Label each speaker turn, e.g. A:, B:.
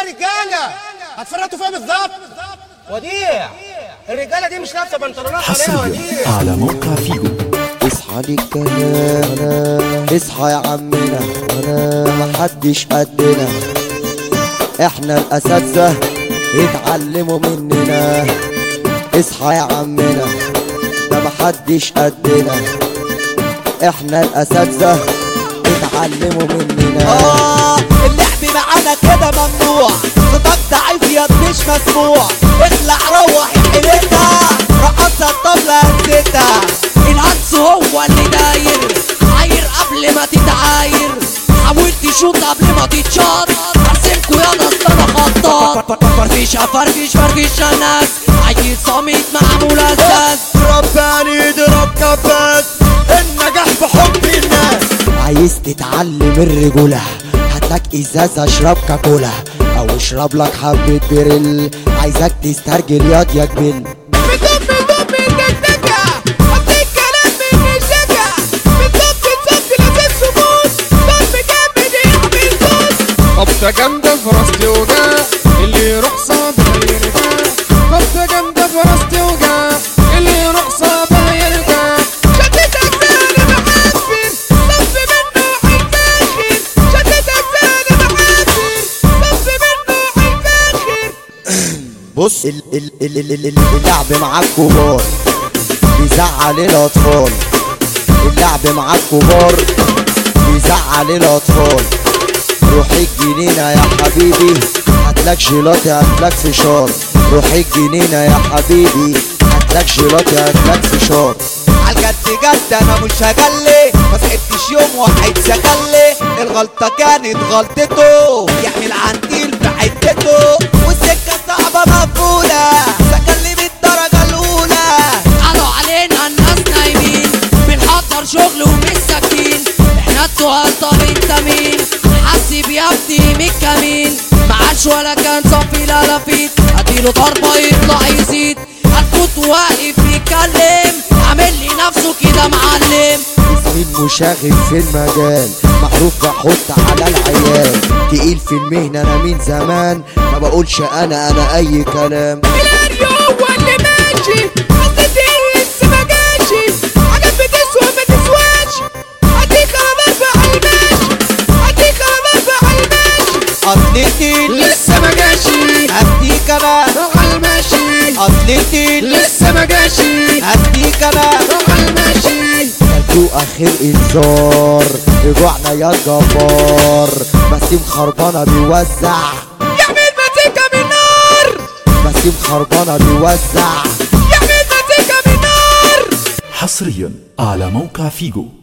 A: رجاله هتفرطوا فيها بالظبط وديع الرجاله دي مش لابسه بنطلونات عليها
B: حصريا
A: وديع
B: على موقع فيجو
C: اصحى للكلام اصحى يا عمنا انا محدش قدنا احنا الاساتذه اتعلموا مننا اصحى يا عمنا ده محدش قدنا احنا الاساتذه اتعلموا مننا
D: آه اللعب معانا كده ممنوع صوتك ضعيف يا مش مسموع اخلع روح حيلتها رقصها الطبلة هزتها الهنس هو اللي داير عاير قبل ما تتعاير حاول تشوط قبل ما تتشاط ارسمكوا يا ناس انا خطاط فرفشه فرفش فرفش يا ناس عيل صامت معمول اساس
C: رباني يضرب كباس النجاح بحب الناس عايز تتعلم الرجولة هاتلك ازازة اشرب كاكولا او اشرب لك حبة بريل عايزك تسترجل ياض يا جبل
D: بتوب بتوب الدكدكة هديك كلام من الشكا بتوب بتوب لازم سموس ضرب جامد يعمل صوت
E: خبطة جامدة في راس توجع اللي يروح صابها يرجع خبطة جامدة في راس توجع اللي يروح صابها يرجع
D: شدتك زاني محفر صف منه حيفاخر شدتك زاني محفر صف منه حيفاخر
C: بص ال ال ال ال ال ال اللعب معاك كبار بيزعل الاطفال اللعب معاك كبار بيزعل الاطفال روح الجنينة يا حبيبي هاتلك جيلاتي هاتلك فشار روح الجنينة يا حبيبي هاتلك جيلاتي هاتلك فشار
D: عالجد جد انا مش هجلي ما سحبتش يوم واحد سكلي الغلطة كانت غلطته يعمل عنديل في حتته والسكة صعبة مقفولة سكلي بالدرجة الأولى قالوا علينا الناس نايمين بنحضر شغل ومش ساكتين احنا التقال طب انت مين حاسب يا ابني من الكمين معاش ولا كان صافي لا لفيت اديله ضربة يطلع يزيد هنفوت واقف يتكلم عامل لي نفسه كده معلم
C: اسمي المشاغب في المجال معروف بحط على العيال تقيل في المهنة انا من زمان ما بقولش انا انا اي كلام
D: الاريو هو اللي ماشي قصتي لسه ما جاشي حاجات بتسوى ما تسواش اديك انا برفع الماشي اديك انا برفع الماشي اصلتي
E: لسه ما جاشي
D: اديك انا
E: روح الماشي
D: اصلتي
E: لسه ما جاشي
D: اديك انا
E: روح الماشي
C: كلتو اخر انذار رجوعنا يا جبار بسيم خربانة بيوزع
D: يعمل مزيكا من نار
C: بسيم خربانة بيوزع
D: يعمل مزيكا من نار
B: حصريا على موقع فيجو